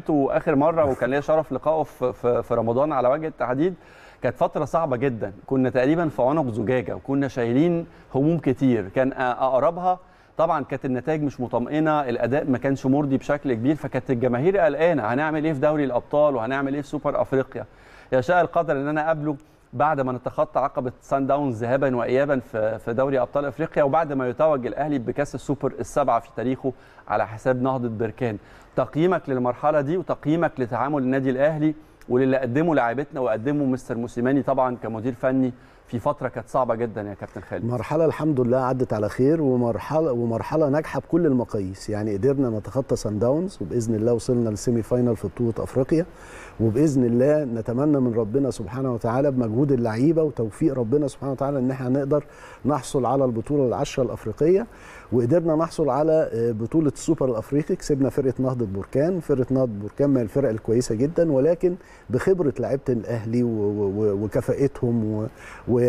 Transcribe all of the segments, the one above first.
قابلته اخر مره وكان ليا شرف لقائه في, في, في رمضان على وجه التحديد كانت فتره صعبه جدا كنا تقريبا في عنق زجاجه وكنا شايلين هموم كتير كان اقربها طبعا كانت النتائج مش مطمئنه الاداء ما كانش مرضي بشكل كبير فكانت الجماهير قلقانه هنعمل ايه في دوري الابطال وهنعمل ايه في سوبر افريقيا يشاء القدر ان انا اقابله بعد ما نتخطى عقبه سان داونز ذهابا وايابا في في دوري ابطال افريقيا وبعد ما يتوج الاهلي بكاس السوبر السبعه في تاريخه على حساب نهضه بركان تقييمك للمرحله دي وتقييمك لتعامل النادي الاهلي وللي قدمه لاعيبتنا وقدمه مستر موسيماني طبعا كمدير فني في فتره كانت صعبه جدا يا كابتن خالد مرحله الحمد لله عدت على خير ومرحله ومرحله ناجحه بكل المقاييس يعني قدرنا نتخطى سان داونز وباذن الله وصلنا للسيمي فاينال في بطوله افريقيا وباذن الله نتمنى من ربنا سبحانه وتعالى بمجهود اللعيبه وتوفيق ربنا سبحانه وتعالى ان احنا نقدر نحصل على البطوله العشره الافريقيه وقدرنا نحصل على بطوله السوبر الافريقي كسبنا فرقه نهضه بركان فرقه نهضه بركان من الفرق الكويسه جدا ولكن بخبره لعيبه الاهلي وكفاءتهم و... و...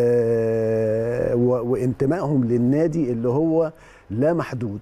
و... وانتمائهم للنادي اللي هو لا محدود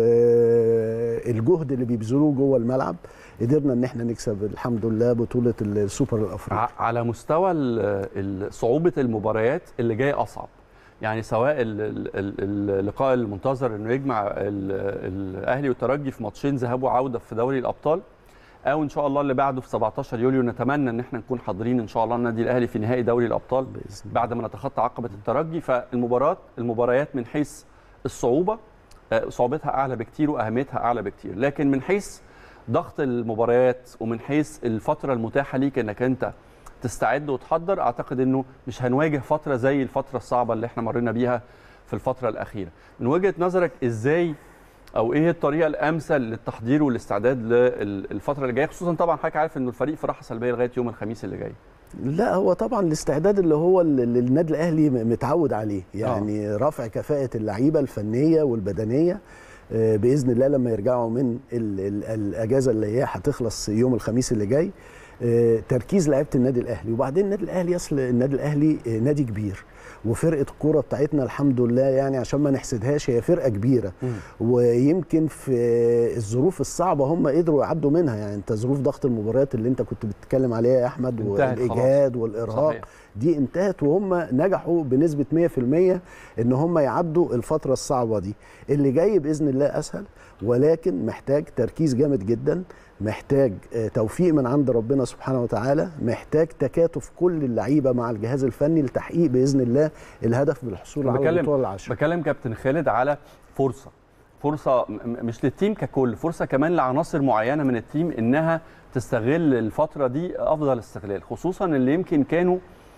والجهد اللي بيبذلوه جوه الملعب قدرنا ان احنا نكسب الحمد لله بطوله السوبر الافريقي على مستوى صعوبه المباريات اللي جايه اصعب يعني سواء اللقاء المنتظر انه يجمع الاهلي والترجي في ماتشين ذهاب وعوده في دوري الابطال او ان شاء الله اللي بعده في 17 يوليو نتمنى ان احنا نكون حاضرين ان شاء الله النادي الاهلي في نهائي دوري الابطال بعد ما نتخطى عقبه الترجي فالمباراه المباريات من حيث الصعوبه صعوبتها اعلى بكتير واهميتها اعلى بكتير لكن من حيث ضغط المباريات ومن حيث الفتره المتاحه ليك انك انت تستعد وتحضر اعتقد انه مش هنواجه فتره زي الفتره الصعبه اللي احنا مرينا بيها في الفتره الاخيره من وجهه نظرك ازاي او ايه الطريقه الامثل للتحضير والاستعداد للفتره اللي جايه خصوصا طبعا حضرتك عارف انه الفريق في راحه سلبيه لغايه يوم الخميس اللي جاي لا هو طبعا الاستعداد اللي هو اللي النادي الاهلي متعود عليه يعني آه. رفع كفاءه اللعيبه الفنيه والبدنيه باذن الله لما يرجعوا من الاجازه اللي هي هتخلص يوم الخميس اللي جاي تركيز لعيبه النادي الاهلي وبعدين النادي الاهلي اصل النادي الاهلي نادي كبير وفرقه الكوره بتاعتنا الحمد لله يعني عشان ما نحسدهاش هي فرقه كبيره م. ويمكن في الظروف الصعبه هم قدروا يعدوا منها يعني انت ظروف ضغط المباريات اللي انت كنت بتتكلم عليها يا احمد والاجهاد والارهاق صحيح. دي انتهت وهم نجحوا بنسبه 100% ان هم يعدوا الفتره الصعبه دي اللي جاي باذن الله اسهل ولكن محتاج تركيز جامد جدا محتاج توفيق من عند ربنا سبحانه وتعالى محتاج تكاتف كل اللعيبه مع الجهاز الفني لتحقيق باذن الله الهدف بالحصول على البطوله العشره بكلم كابتن خالد على فرصه فرصه مش للتيم ككل فرصه كمان لعناصر معينه من التيم انها تستغل الفتره دي افضل استغلال خصوصا اللي يمكن كانوا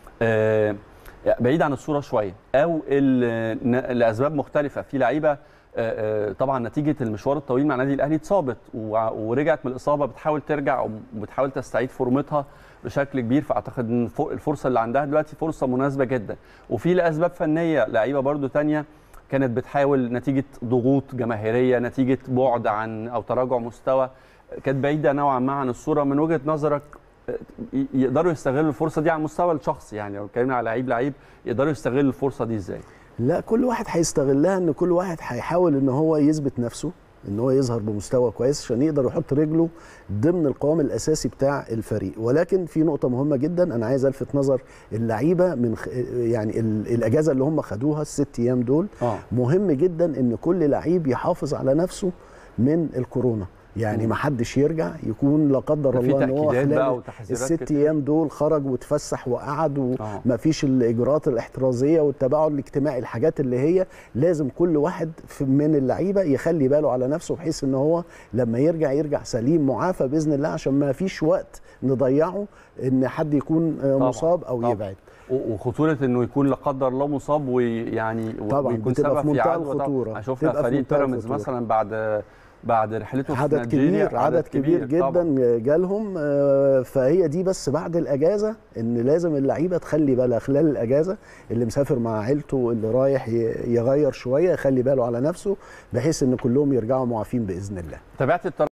بعيد عن الصوره شويه او لاسباب مختلفه في لعيبه طبعا نتيجه المشوار الطويل مع النادي الاهلي اتصابت ورجعت من الاصابه بتحاول ترجع وبتحاول تستعيد فورمتها بشكل كبير فاعتقد ان الفرصه اللي عندها دلوقتي فرصه مناسبه جدا وفي لاسباب فنيه لعيبه برده تانية كانت بتحاول نتيجه ضغوط جماهيريه نتيجه بعد عن او تراجع مستوى كانت بعيده نوعا ما عن الصوره من وجهه نظرك يقدروا يستغلوا الفرصه دي على المستوى الشخصي يعني لو اتكلمنا على لعيب لعيب يقدروا يستغلوا الفرصه دي ازاي؟ لا كل واحد هيستغلها ان كل واحد هيحاول ان هو يثبت نفسه ان هو يظهر بمستوى كويس عشان يقدر يحط رجله ضمن القوام الاساسي بتاع الفريق ولكن في نقطه مهمه جدا انا عايز الفت نظر اللعيبه من خ... يعني الاجازه اللي هم خدوها الست ايام دول آه. مهم جدا ان كل لعيب يحافظ على نفسه من الكورونا يعني ما حدش يرجع يكون لا قدر الله ان هو خلال الست ايام دول خرج وتفسح وقعد وما فيش الاجراءات الاحترازيه والتباعد الاجتماعي الحاجات اللي هي لازم كل واحد من اللعيبه يخلي باله على نفسه بحيث ان هو لما يرجع يرجع سليم معافى باذن الله عشان ما فيش وقت نضيعه ان حد يكون مصاب او طبعًا. يبعد وخطوره انه يكون لا قدر الله مصاب ويعني طبعا ويكون سبب في منتهى الخطوره شفنا فريق بيراميدز مثلا بعد بعد رحلته في عدد كبير عدد كبير, كبير جدا طبعا. جالهم فهي دي بس بعد الاجازه ان لازم اللعيبه تخلي بالها خلال الاجازه اللي مسافر مع عيلته اللي رايح يغير شويه يخلي باله على نفسه بحيث ان كلهم يرجعوا معافين باذن الله تابعت